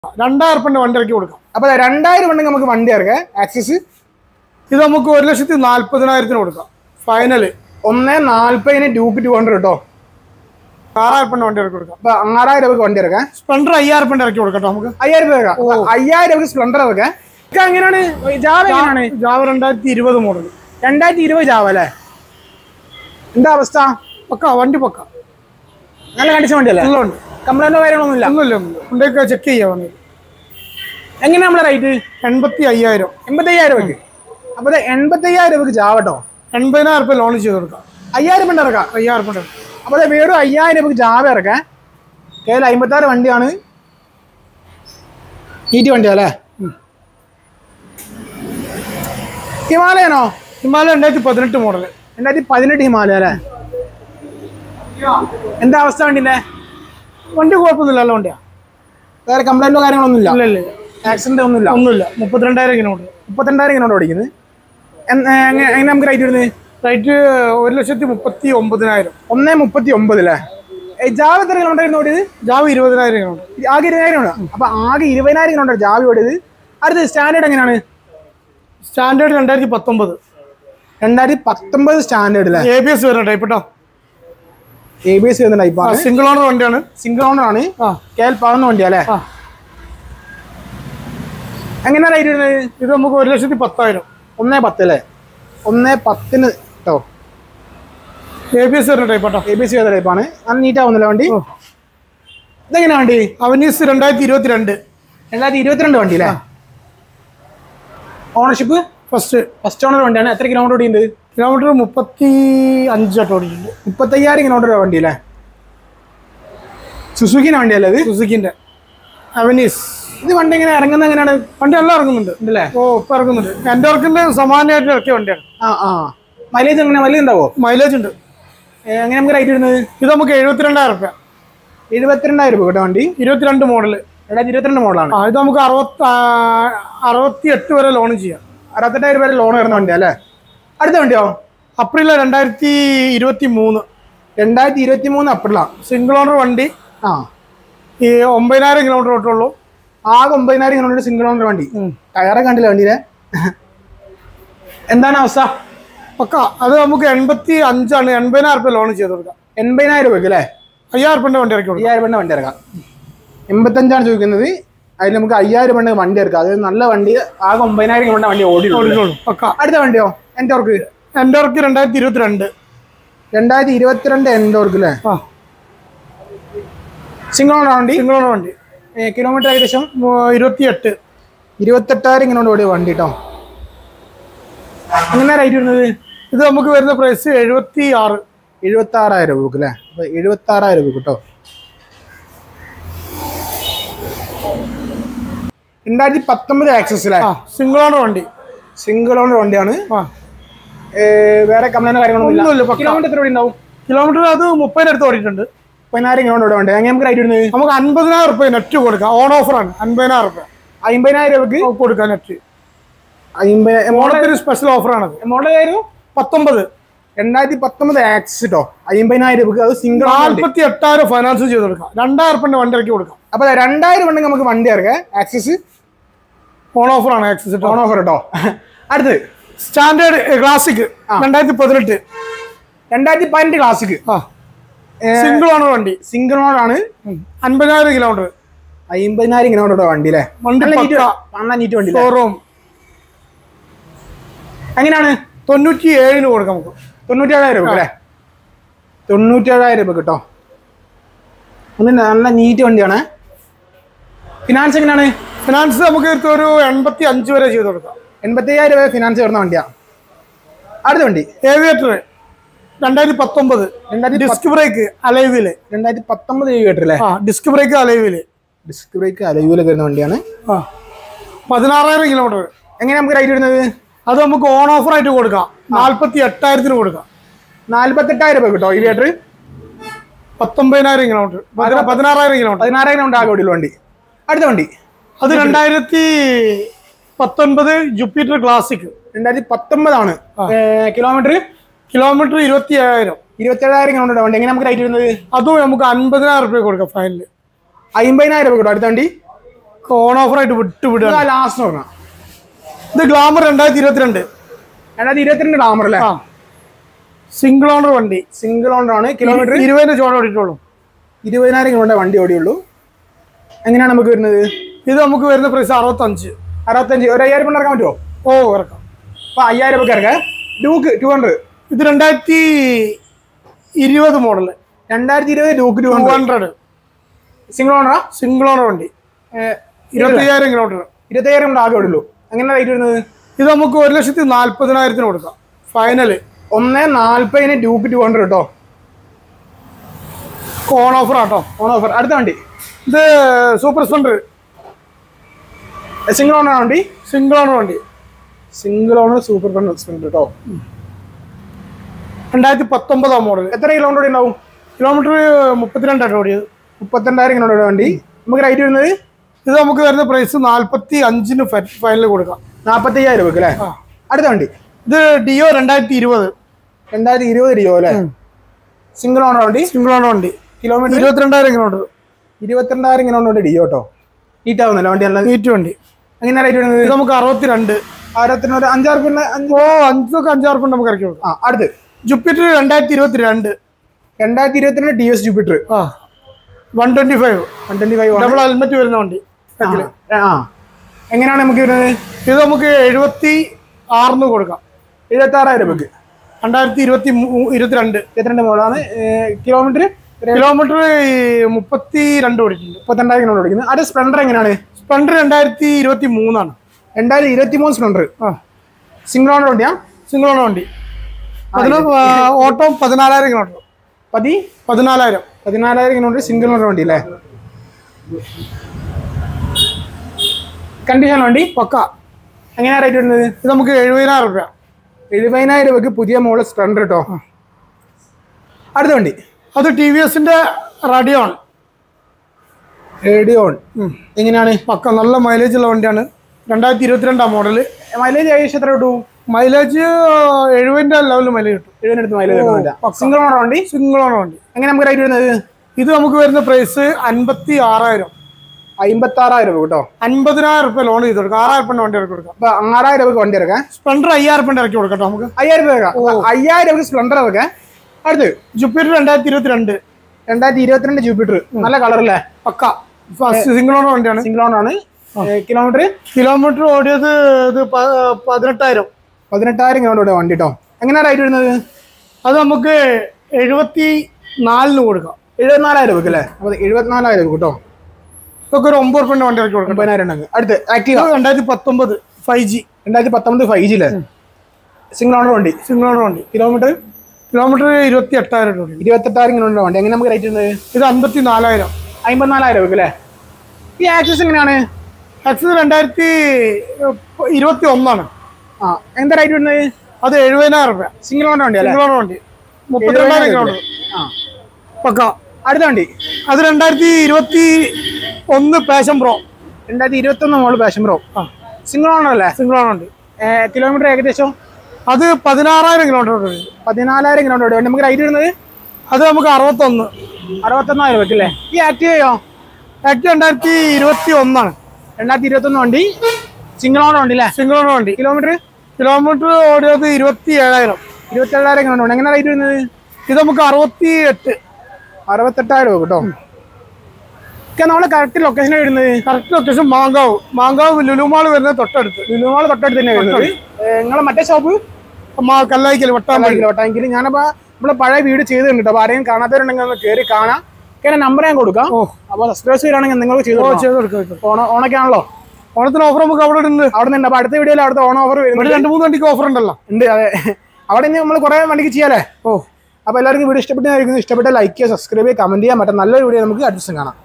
രണ്ടായിരം ഉറുപ്പിന്റെ വണ്ടി ഇറക്കി കൊടുക്കാം അപ്പൊ ദാ രണ്ടായിരം ഉണ്ടെങ്കിൽ നമുക്ക് വണ്ടി ഇറക്കാം ആക്സിസ് ഇത് നമുക്ക് ഒരു ലക്ഷത്തി നാല്പതിനായിരത്തിന് കൊടുക്കാം ഫൈനല് ഒന്ന് നാല്പതിന് ഡ്യൂക്ക് ടു ഹൺഡ്രഡ് കേട്ടോ ആറായിരം ഉറുപ്പിന്റെ വണ്ടി ഇറക്കി കൊടുക്കാം അപ്പൊ ആറായിരം രൂപക്ക് വണ്ടി ഇറക്കാം സ്പ്ലെൻഡർ അയ്യായിരം ഉറുപ്പിന്റെ ഇറക്കി കൊടുക്കാം ട്ടോ നമുക്ക് അയ്യായിരം രൂപ ഇറക്കാം അപ്പൊ അയ്യായിരം രൂപക്ക് സ്പ്ലെൻഡർ ഇറക്കാം ഇതൊക്കെ എങ്ങനെയാണ് ജാവ എങ്ങനെയാണ് ജാവ രണ്ടായിരത്തി ഇരുപത് മോഡൽ രണ്ടായിരത്തി ഇരുപത് ജാവ അല്ലേ എന്താ അവസ്ഥ പക്ക വണ്ടി പക്ക നല്ല കണ്ടിച്ച വണ്ടിയല്ലേ എല്ലാം ഉണ്ട് കംപ്ലൈന്റോ കാര്യങ്ങളൊന്നുമില്ല ഒന്നുമില്ല ഒന്നുമില്ല വണ്ടിയൊക്കെ ചെക്ക് ചെയ്യാൻ വന്നത് എങ്ങനെയാ നമ്മളെ റേറ്റ് എൺപത്തി അയ്യായിരം എൺപത്തയ്യായിരം രൂപയ്ക്ക് അപ്പൊ ഇത് എൺപത്തയ്യായിരം രൂപയ്ക്ക് ജാവ കേട്ടോ എൺപതിനായിരം റുപ്യ ലോൺ ചെയ്ത് കൊടുക്കാം അയ്യായിരം രൂപ ഇറക്കാം അയ്യായിരം റുപ്യ അപ്പൊ ഇത് വെറും അയ്യായിരം രൂപയ്ക്ക് ജാവ ഇറക്കാം കേവലം അമ്പത്താറ് വണ്ടിയാണ് ഈറ്റി വണ്ടിയാ അല്ലേ ഹിമാലയനോ ഹിമാലയ രണ്ടായിരത്തി പതിനെട്ട് മോഡൽ രണ്ടായിരത്തി പതിനെട്ട് ഹിമാലയ അല്ലേ എന്താ അവസ്ഥ വണ്ടിന്റെ വണ്ടി കുഴപ്പമൊന്നുമില്ല നല്ല വണ്ടിയാ വേറെ കംപ്ലൈന്റോ കാര്യങ്ങളൊന്നുമില്ല ഇല്ല ഇല്ല ആക്സിഡന്റ് ഒന്നുമില്ല ഒന്നുമില്ല മുപ്പത്തിരണ്ടായിരം കിലോമീറ്റർ മുപ്പത്തിരണ്ടായിരം ഇങ്ങനെ ഓടിക്കുന്നത് എങ്ങനെ നമുക്ക് റേറ്റ് വരുന്നത് റേറ്റ് ഒരു ലക്ഷത്തി മുപ്പത്തി ഒമ്പതിനായിരം ഒന്നേ മുപ്പത്തി ഒമ്പത് അല്ലേ ജാവ എത്ര കിലോമീറ്റർ ആയിരുന്നു ഓടിയത് ജാവ ഇരുപതിനായിരം കിലോമീറ്റർ ആകെ ഇരുപതിനായിരം ആണ് അപ്പൊ ആകെ ഇരുപതിനായിരം കിലോമീറ്റർ ജാവ ഓടിയത് അടുത്ത് സ്റ്റാൻഡേർഡ് എങ്ങനെയാണ് സ്റ്റാൻഡേർഡ് രണ്ടായിരത്തി പത്തൊമ്പത് രണ്ടായിരത്തി പത്തൊമ്പത് സ്റ്റാൻഡേർഡ് അല്ലേ എ ബി എസ് വരുന്ന ടൈപ്പ് കേട്ടോ എ ബി എസ് വരുന്ന ടൈപ്പാണ് സിംഗിൾ ഓണർ വണ്ടിയാണ് സിംഗിൾ ഓണർ ആണ് ആ കെ എൽ പതിനൊന്ന് വണ്ടിയാ അല്ലേ ആ എങ്ങനെയാ റേറ്റ് വരുന്നത് ഇത് നമുക്ക് ഒരു ലക്ഷത്തി പത്തായിരം ഒന്നേ പത്ത് അല്ലേ ഒന്നേ പത്തിന് കേട്ടോ എ ബി എസ് വരുന്ന ടൈപ്പ് കേട്ടോ എ ബി എസ് ചെയ്ത ടൈപ്പാണ് നല്ല നീറ്റ് ആവുന്നില്ല വണ്ടി ഇതെങ്ങനെയാ വണ്ടി അവനീസ് രണ്ടായിരത്തി ഇരുപത്തിരണ്ട് രണ്ടായിരത്തി ഇരുപത്തിരണ്ട് വണ്ടി അല്ലേ ഓണർഷിപ്പ് ഫസ്റ്റ് ഫസ്റ്റ് ഓണർ വണ്ടിയാണ് എത്ര കിലോമീറ്റർ ഓടിയുണ്ട് കിലോമീറ്റർ മുപ്പത്തി അഞ്ചായിട്ട് ഓടിയിട്ടുണ്ട് മുപ്പത്തയ്യായിരം കിലോമീറ്റർ വണ്ടി അല്ലേ സുസുക്കിന്റെ വണ്ടിയല്ലേ ഇത് സുസുക്കിന്റെ അവനീസ് ഇത് വണ്ടി എങ്ങനെ ഇറങ്ങുന്നത് എങ്ങനെയാണ് വണ്ടി എല്ലാം ഇറങ്ങുന്നുണ്ട് ഉണ്ടല്ലേ ഓ ഇപ്പൊ ഇറങ്ങുന്നുണ്ട് എൻ്റെ വർക്കിന്റെ സമാനമായിട്ട് ഇറക്കിയ വണ്ടിയാണ് ആ ആ മൈലേജ് എങ്ങനെ മൈലേജ് ഉണ്ടാവോ മൈലേജ് ഉണ്ട് ഏ, എങ്ങനെ നമുക്ക് റേറ്റ് വരുന്നത് ഇത് നമുക്ക് എഴുപത്തിരണ്ടായിരം റുപ്യ എഴുപത്തിരണ്ടായിരം രൂപ കേട്ടോ വണ്ടി ഇരുപത്തിരണ്ട് മോഡല് രണ്ടായിരത്തി ഇരുപത്തിരണ്ട് മോഡലാണ് ആ ഇത് നമുക്ക് അറുപത്തി അറുപത്തി എട്ട് വരെ ലോൺ ചെയ്യാം അറുപത്തെട്ടായിരം രൂപ ലോൺ വരുന്ന വണ്ടിയാ അല്ലേ അടുത്ത വണ്ടിയോ അപ്രിൽ രണ്ടായിരത്തി ഇരുപത്തി മൂന്ന് രണ്ടായിരത്തി ഇരുപത്തി മൂന്ന് അപ്രിലാണ് സിംഗിൾ ഓണർ വണ്ടി ആ ഈ ഒമ്പതിനായിരം കിലോമീറ്റർ ഓട്ടുള്ളൂ ആകെ ഒമ്പതിനായിരം കിലോമീറ്റർ സിംഗിൾ ഓണർ വണ്ടി ടയറൊക്കെ കണ്ടില്ല വണ്ടിയിലെ എന്താണ് അവസ്ഥ പക്ക അത് നമുക്ക് എൺപത്തി അഞ്ചാണ് എൺപതിനായിരം റുപ്യ ലോൺ ചെയ്ത് കൊടുക്കാം എൺപതിനായിരം രൂപയ്ക്ക് അല്ലേ അയ്യായിരം റുപ്യൻ്റെ വണ്ടി ഇറക്കി കൊടുക്കാം അയ്യായിരം രൂപ വണ്ടി ഇറക്കാം എൺപത്തഞ്ചാണ് ചോദിക്കുന്നത് അതിൽ നമുക്ക് അയ്യായിരം രൂപ വണ്ടി ഇറക്കാം അത് നല്ല വണ്ടി ആകെ ഒമ്പതിനായിരം കിലോമീറ്റർ വണ്ടി ഓടിയിട്ടുള്ളൂ ഓടിക്കോളൂ പക്ക അടുത്ത വണ്ടിയോ എൻഡോർക്ക് എൻ്റെ വർക്ക് രണ്ടായിരത്തി ഇരുപത്തിരണ്ട് രണ്ടായിരത്തി ഇരുപത്തിരണ്ട് എൻഡോർക്ക് അല്ലേ ആ സിംഗിൾ ഓണർ വണ്ടി സിംഗിൾ ഓണർ വണ്ടി കിലോമീറ്റർ ഏകദേശം ഇരുപത്തിയെട്ട് ഇരുപത്തെട്ടായിരം കിലോമീറ്റർ ഓടിയ വണ്ടി കേട്ടോ എങ്ങനെ റേറ്റ് വരുന്നത് ഇത് നമുക്ക് വരുന്ന പ്രൈസ് എഴുപത്തി ആറ് എഴുപത്തി ആറായിരം രൂപ അല്ലേ അപ്പൊ എഴുപത്തി ആറായിരം രൂപ കേട്ടോ രണ്ടായിരത്തി പത്തൊമ്പത് ആക്സസ് അല്ലേ ആ സിംഗിൾ ഓണർ വണ്ടി സിംഗിൾ ഓണർ വണ്ടിയാണ് ആ ഏ, വേറെ കംപ്ലൈന്റ് കാര്യങ്ങളൊന്നും ഒന്നുമില്ല, പക്കാ. കിലോമീറ്റർ എത്ര ഓടി ഉണ്ടാവും കിലോമീറ്റർ അത് മുപ്പതിൻ്റെ അടുത്ത് ഓടിയിട്ടുണ്ട് പതിനായിരം കിലോമീറ്റർ വണ്ടി എങ്ങനെ നമുക്ക് റേറ്റ് വരുന്നത് നമുക്ക് അൻപതിനായിരം റുപ്യ നെറ്റ് കൊടുക്കാം ഓൺ ഓഫറാണ് അൻപതിനായിരം റുപ്യ അമ്പതിനായിരം രൂപക്ക് കൊടുക്കാം നെറ്റ് അമ്പത് മോഡൽ ഓണത്തിന് സ്പെഷ്യൽ ഓഫറാണത് മോഡൽ ആയിരുന്നു പത്തൊമ്പത് രണ്ടായിരത്തി പത്തൊമ്പത് ആക്സ് കേട്ടോ അമ്പതിനായിരം രൂപക്ക് അത് സിംഗിൾ നാല്പത്തി എട്ടായിരം ഫൈനാൻസ് ചെയ്ത് കൊടുക്കാം രണ്ടായിരം റുപ്യൻ്റെ വണ്ടി ഇറക്കി കൊടുക്കാം അപ്പൊ ദാ രണ്ടായിരം ഉണ്ടെങ്കിൽ നമുക്ക് വണ്ടി ഇറക്കാം ആക്സസ് ഓൺ ഓഫറാണ് ആക്സസ് ഓൺ ഓഫർ കേട്ടോ അടുത്ത് സ്റ്റാൻഡേർഡ് ക്ലാസിക് രണ്ടായിരത്തി പതിനെട്ട് രണ്ടായിരത്തി പതിനെട്ട് ക്ലാസിക് ആ സിംഗിൾ ഓണർ വണ്ടി സിംഗിൾ മോഡാണ് അൻപതിനായിരം കിലോമീറ്റർ അമ്പതിനായിരം കിലോമീറ്റർ വണ്ടി അല്ലേ വണ്ടി നല്ല നീറ്റ് പക്കാ. നല്ല നീറ്റ് വണ്ടി അല്ലേ? ഷോറൂം എങ്ങനെയാണ് തൊണ്ണൂറ്റി ഏഴിന് കൊടുക്കാം നമുക്ക് തൊണ്ണൂറ്റേഴായിരം രൂപ അല്ലേ തൊണ്ണൂറ്റേഴായിരം രൂപ കേട്ടോ ഒന്ന് നല്ല നീറ്റ് വണ്ടിയാണ് ഫിനാൻസ് എങ്ങനെയാണ് ഫിനാൻസ് നമുക്ക് എടുത്ത് ഒരു എൺപത്തി അഞ്ച് വരെ ചെയ്ത് കൊടുക്കാം എൺപത്തയ്യായിരം രൂപ ഫിനാൻസ് വരുന്ന വണ്ടിയാണ് അടുത്ത വണ്ടി ഏവിയേറ്റർ രണ്ടായിരത്തി പത്തൊമ്പത് രണ്ടായിരത്തി ഡിസ്ക് ബ്രേക്ക് അലൈവില് രണ്ടായിരത്തി പത്തൊമ്പത് കേട്ടില്ലേ ആ ഡിസ്ക് ബ്രേക്ക് അലൈവില് ഡിസ്ക് ബ്രേക്ക് അലവിലൊക്കെ വരുന്ന വണ്ടിയാണ് ആ പതിനാറായിരം കിലോമീറ്റർ എങ്ങനെ നമുക്ക് റേറ്റ് വരുന്നത് അത് നമുക്ക് ഓൺ ഓഫർ ആയിട്ട് കൊടുക്കാം നാല്പത്തി എട്ടായിരത്തിന് കൊടുക്കാം നാല്പത്തെട്ടായിരം രൂപ കേട്ടോ ഈ ലിറ്റർ പത്തൊമ്പതിനായിരം കിലോമീറ്റർ പതിനാ- പതിനാറായിരം കിലോമീറ്റർ പതിനാറായിരം ഉണ്ട് ആകെ ഓടിയുള്ള വണ്ടി അടുത്ത വണ്ടി അത് രണ്ടായിരത്തി പത്തൊൻപത് ജുപ്പിറ്റർ ക്ലാസിക് രണ്ടായിരത്തി പത്തൊമ്പതാണ് കിലോമീറ്റർ കിലോമീറ്റർ ഇരുപത്തി ഏഴായിരം ഇരുപത്തേഴായിരം കിലോമീറ്റർ വണ്ടി എങ്ങനെ നമുക്ക് റേറ്റ് വരുന്നത് അതും നമുക്ക് അൻപതിനായിരം റുപ്യ കൊടുക്കാം ഫൈനല് അമ്പതിനായിരം രൂപ കേട്ടോ അടുത്ത വണ്ടി ഓൺ ഓഫർ ആയിട്ട് വിട്ടു വിടുക ലാസ്റ്റ് നോക്കണം ഇത് ഗ്ലാമർ രണ്ടായിരത്തി ഇരുപത്തിരണ്ട് രണ്ടായിരത്തി ഇരുപത്തിരണ്ട് ഡാമർ അല്ലേ ആ സിംഗിൾ ഓണർ വണ്ടി സിംഗിൾ ഓണർ ആണ് കിലോമീറ്റർ ഇരുപതിന്റെ ചോട ഓടിയിട്ടുള്ളൂ ഇരുപതിനായിരം കിലോമീറ്റർ വണ്ടി ഓടിയുള്ളൂ എങ്ങനെയാണ് നമുക്ക് വരുന്നത് ഇത് നമുക്ക് വരുന്ന പ്രൈസ് അറുപത്തഞ്ച് അറുപത്തഞ്ച് ഒരു അയ്യായിരം കൊണ്ട് ഇറക്കാൻ പറ്റുമോ ഓ ഇറക്കാം അപ്പൊ അയ്യായിരം രൂപ ഇറക്കാം ഡൂക്ക് ടു ഹൺഡ്രഡ് ഇത് രണ്ടായിരത്തി ഇരുപത് മോഡല് രണ്ടായിരത്തി ഇരുപത് Duke two two hundred hundred single ഓണറാ സിംഗിൾ ഓണർ വണ്ടി ഇരുപത്തയ്യായിരം കിലോമീറ്റർ ഇരുപത്തയ്യായിരം കൊണ്ട് ആകെ ഓടുള്ളൂ എങ്ങനെ റേറ്റ് വരുന്നത് ഇത് നമുക്ക് ഒരു ലക്ഷത്തി നാല്പതിനായിരത്തിന് കൊടുക്കാം ഫൈനല് ഒന്ന് നാല്പതിന് ഡൂക്ക് ടു ഹൺഡ്രഡ് കേട്ടോ ഓൺ ഓഫർ ആട്ടോ ഓൺ ഓഫർ അടുത്ത വണ്ടി ഇത് സൂപ്പർ സ്പ്ലെൻഡർ സിംഗിൾ ഓണർ വണ്ടി സിംഗിൾ ഓണർ വണ്ടി സിംഗിൾ ഓണർ സൂപ്പർ സ്പെൻഡ് കേട്ടോ രണ്ടായിരത്തി പത്തൊമ്പതാം മോഡൽ എത്ര കിലോമീറ്റർ ഉണ്ടാവും കിലോമീറ്റർ മുപ്പത്തിരണ്ടായിട്ട് ഓടിയത് മുപ്പത്തിരണ്ടായിരം കിലോമീറ്റർ വണ്ടി നമുക്ക് റേറ്റ് വരുന്നത് ഇത് നമുക്ക് വരുന്ന പ്രൈസ് നാല്പത്തി അഞ്ചിന് ഫൈനൽ കൊടുക്കാം നാൽപ്പത്തി അയ്യായിരം രൂപ അല്ലേ ആ. അടുത്ത വണ്ടി ഇത് ഡിയോ രണ്ടായിരത്തി ഇരുപത് രണ്ടായിരത്തി ഇരുപത് രൂപ അല്ലേ സിംഗിൾ ഓണർ വണ്ടി സിംഗിൾ ഓണർ വണ്ടി കിലോമീറ്റർ ഇരുപത്തിരണ്ടായിരം കിലോമീറ്റർ ഇരുപത്തിരണ്ടായിരം കിലോമീറ്റർ ഡിയോ കേട്ടോ നീറ്റ് ആവുന്നില്ല വണ്ടി നല്ല നീറ്റ് വണ്ടി എങ്ങനെ റേറ്റ് വരുന്നത് ഇത് നമുക്ക് അറുപത്തിരണ്ട് ആയിരത്തിന് ഒരു അഞ്ചാറ് പിന്നെ അഞ്ച് ഓ അഞ്ചൊക്കെ അഞ്ചാറ് റുപ്യ നമുക്ക് ഇറക്കി കൊടുക്കാം ആ അടുത്ത് ജുപ്പിറ്റർ രണ്ടായിരത്തി ഇരുപത്തി രണ്ട് രണ്ടായിരത്തി ഇരുപത്തിരണ്ട് ടി എസ് ജൂപ്പിറ്റർ ആ one twenty five one twenty five double helmet വരുന്ന വണ്ടി ആ എങ്ങനെയാണ് നമുക്ക് വരുന്നത് ഇത് നമുക്ക് എഴുപത്തി ആറിന് കൊടുക്കാം എഴുപത്തി ആറായിരം രൂപക്ക് രണ്ടായിരത്തി ഇരുപത്തി മൂ- ഇരുപത്തിരണ്ട് ഇരുപത്തിരണ്ട് മോഡലാണ് കിലോമീറ്റർ കിലോമീറ്റർ മുപ്പത്തി രണ്ട് ഓടിയിട്ടുണ്ട് മുപ്പത്തിരണ്ടായിരം കിലോമീറ്റർ ഓടിക്കുന്നത് അത് സ്പ്ലെൻഡർ എങ്ങനെയാണ് സ്പ്ലെൻഡർ രണ്ടായിരത്തി ഇരുപത്തി മൂന്നാണ് രണ്ടായിരത്തി ഇരുപത്തി മൂന്ന് സ്പ്ലെൻഡർ ആ സിംഗിൾ ഓണർ വണ്ടിയാ സിംഗിൾ ഓണർ വണ്ടി അതിന് ഓട്ടോ പതിനാലായിരം കിലോമീറ്റർ പതി പതിനാലായിരം പതിനാലായിരം കിലോമീറ്റർ സിംഗിൾ ഓണർ വണ്ടി അല്ലേ കണ്ടീഷൻ വണ്ടി പക്ക എങ്ങനെയാ റേറ്റ് വരുന്നത് ഇത് നമുക്ക് എഴുപതിനായിരം രൂപ എഴുപതിനായിരം രൂപയ്ക്ക് പുതിയ മോഡൽ സ്പ്ലെൻഡർ കേട്ടോ അടുത്ത വണ്ടി അത് ടി വി എസിന്റെ റഡിയോൺ റേഡിയോൺ എങ്ങനെയാണ് പക്ക നല്ല മൈലേജ് ഉള്ള വണ്ടിയാണ് രണ്ടായിരത്തി ഇരുപത്തിരണ്ടാം മോഡല് മൈലേജ് ഏകദേശം എത്ര കിട്ടും മൈലേജ് എഴുപതിന്റെ ലെവലിൽ മൈലേജ് കിട്ടും എഴുപതിനടുത്ത് മൈലേജ് പക്ക. സിംഗിൾ ഓണർ വണ്ടി സിംഗിൾ ഓണർ വണ്ടി എങ്ങനെ നമുക്ക് റേറ്റ് വരുന്നത് ഇത് നമുക്ക് വരുന്ന പ്രൈസ് അൻപത്തി ആറായിരം അമ്പത്തി ആറായിരം രൂപ കേട്ടോ അൻപതിനായിരം റുപ്യ ലോൺ ചെയ്ത് കൊടുക്കാം ആറായിരം റുപ്യ വണ്ടി ഇറക്കി കൊടുക്കാം അപ്പൊ ആറായിരം രൂപ വണ്ടി ഇറക്കാം സ്പ്ലെൻഡർ അയ്യായിരം റുപ്യ ഇറക്കി കൊടുക്കാം ട്ടോ നമുക്ക് അയ്യായിരം രൂപ ഇറക്കാം അപ്പൊ അയ്യായിരം രൂപ സ്പ്ലെൻഡർ ഇറക്കാം അടുത്ത് ജുപ്പിറ്റർ രണ്ടായിരത്തി ഇരുപത്തിരണ്ട് രണ്ടായിരത്തി ഇരുപത്തിരണ്ട് ജൂപ്പിറ്റർ നല്ല കളറല്ലേ പക്ക സിംഗിൾ ഓണർ വണ്ടിയാണ് സിംഗിൾ ഓണർ ആണ് കിലോമീറ്റർ കിലോമീറ്റർ ഓടിയത് ഇത് പ- പതിനെട്ടായിരം പതിനെട്ടായിരം കിലോമീറ്റർ വണ്ടി കേട്ടോ എങ്ങനെയാ റേറ്റ് വരുന്നത് അത് നമുക്ക് എഴുപത്തി നാലിന് കൊടുക്കാം എഴുപത്തിനാലായിരം രൂപ അല്ലേ അപ്പൊ എഴുപത്തിനാലായിരം രൂപ കേട്ടോ ഇതൊക്കെ ഒരു ഒമ്പത് റുപ്യന്റെ വണ്ടി ഇറക്കി കൊടുക്കാം ഒമ്പതിനായിരം ഉണ്ടെങ്കിൽ അടുത്ത് ആക്റ്റീവ ഇത് രണ്ടായിരത്തി പത്തൊമ്പത് ഫൈവ് ജി രണ്ടായിരത്തി പത്തൊമ്പത് ഫൈവ് ജിയിലെ സിംഗിൾ ഓണർ വണ്ടി സിംഗിൾ ഓണർ വണ്ടി കിലോമീറ്റർ കിലോമീറ്റർ ഇരുപത്തി എട്ടായിരം രൂപ ഇരുപത്തെട്ടായിരം കിലോമീറ്റർ വണ്ടി എങ്ങനെ നമുക്ക് റേറ്റ് വരുന്നത് ഇത് അൻപത്തി നാലായിരം അമ്പത്തിനാലായിരം രൂപ അല്ലേ ഈ ആക്സസ് എങ്ങനെയാണ് ആക്സിസ് രണ്ടായിരത്തി ഇരുപത്തി ഒന്നാണ് ആ എന്താ റേറ്റ് വരുന്നത് അത് എഴുപതിനായിരം രൂപ സിംഗിൾ ഓണർ വണ്ടി അല്ലേ സിംഗിൾ ഓണർ വണ്ടി മുപ്പത്തിരണ്ടായിരം കിലോമീറ്റർ ആ പക്ക അടുത്ത വണ്ടി അത് രണ്ടായിരത്തി ഇരുപത്തി ഒന്ന് പാഷൻ പ്രോ രണ്ടായിരത്തി ഇരുപത്തി ഒന്ന് മോള് പാഷൻ പ്രോ ആ സിംഗിൾ ഓണർ അല്ലേ സിംഗിൾ ഓണർ വണ്ടി കിലോമീറ്റർ ഏകദേശം അത് പതിനാറായിരം കിലോമീറ്റർ ഓടും പതിനാലായിരം കിലോമീറ്റർ വണ്ടി നമുക്ക് റേറ്റ് വരുന്നത് അത് നമുക്ക് അറുപത്തൊന്ന് അറുപത്തൊന്നായിരം രൂപ അല്ലേ ഈ ആക്റ്റീവ് ചെയ്യോ ആക്ട് രണ്ടായിരത്തി ഇരുപത്തി ഒന്നാണ് രണ്ടായിരത്തി ഇരുപത്തൊന്ന് വണ്ടി സിംഗിൾ ഓണർ വണ്ടി അല്ലേ സിംഗിൾ ഓണർ വണ്ടി കിലോമീറ്റർ കിലോമീറ്റർ ഓടിയത് ഇരുപത്തി ഏഴായിരം ഇരുപത്തേഴായിരം കിലോമീറ്റർ വണ്ടി എങ്ങനെ റേറ്റ് വരുന്നത് ഇത് നമുക്ക് അറുപത്തി എട്ട് അറുപത്തെട്ടായിരം രൂപ കേട്ടോ ഒക്കെ നമ്മളെ കറക്റ്റ് ലൊക്കേഷൻ വരുന്നത് correct location Mankavu Mankavu Lulu mall വരുന്നത് തൊട്ടടുത്ത് ലുലുമാൾ തൊട്ടടുത്ത് തന്നെ വരുന്നത് നിങ്ങളെ മറ്റേ ഷോപ്പ് മാ- കല്ലായിക്കൽ വട്ടാമ്പള്ളി വട്ടാങ്കിൽ ഞാനപ്പോ നമ്മളെ പഴയ വീട് ചെയ്തിട്ടുണ്ട് അപ്പൊ ആരെയും കാണാത്തവരുണ്ടെങ്കിൽ ഒന്ന് കയറി കാണാം ഒക്കെ നമ്പർ ഞാൻ കൊടുക്കാം ഓ അപ്പൊ സബ്സ്ക്രൈബ് ചെയ്യുകയാണെങ്കിൽ നിങ്ങൾക്ക് ചെയ്തു ഓ കൊടുക്കാം. ചെയ്ത് കൊടുക്കാം ഓണ ഓണൊക്കെ ആണല്ലോ ഓണത്തിന് ഓഫർ നമുക്ക് അവിടെ ഉണ്ട് അവിടെ നിന്ന് അപ്പൊ അടുത്ത വീഡിയോയിൽ അവിടുത്തെ ഓണ ഓഫർ ഇവിടെ വരുന്നുണ്ട് രണ്ട് മൂന്ന് വണ്ടിക്ക് ഓഫർ ഉണ്ടല്ലോ ഉണ്ട് അതെ അവിടെ ഇനി നമ്മൾ കുറെ വണ്ടിക്ക് ചെയ്യാലേ ഓ അപ്പൊ എല്ലാവർക്കും വീഡിയോ ഇഷ്ടപ്പെട്ടായിരിക്കും ഇഷ്ടപ്പെട്ട ലൈക്ക് ചെയ്യുക സബ്സ്ക്രൈബ് ചെയ്യുക കമന്റ് ചെയ്യാൻ പറ്റും നല്ലൊരു വീഡിയോ നമുക്ക് അടുത്ത ദിവസം കാണാം